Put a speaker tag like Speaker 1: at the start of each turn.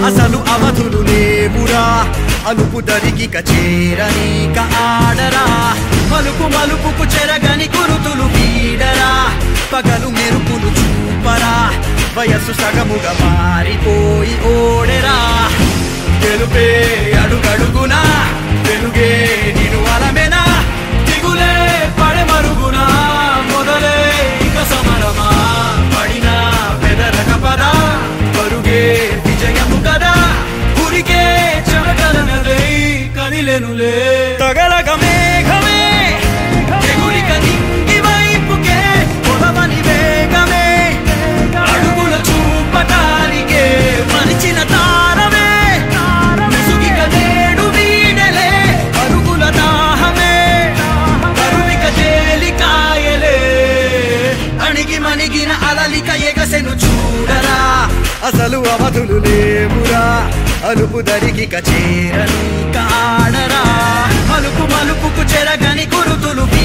Speaker 1: అసలు అవధులు లేవురా అలుపు దరిగిక చేరనీక ఆడరా మలుపు మలుపుకు చెరగని గురుతులు వీడరా పగలు మెరుపులు చూపరా వయస్సు సగముగా మారిపోయి ఓడెరా గెలుపే అడుగడుగునా వెలుగే నిను అలమెనా దిగులే పడమరుగునా మొదలే ఇక సమరమా పడినా పెదరక పదా పరుగే విజయము కదా ఉరికే చెమటలనలై కదిలెనులే తగలగ మేఘమే ఎగురిక నింగి వైపుకే పొలవని వేగమే అడుగుల చూపటానికే మరిచిన తారమే ముసుగిక నేడు వీడలే అరుగుల దాహమే కరువిక తేలికాయలే అణిగి మణిగిన అలలిక ఎగసెను చూడరా అసలు అవధులు లేవురా అలుపు దరిగిక చేరని కాడరా మలుపు మలుపుకు చెరగని గురుతులు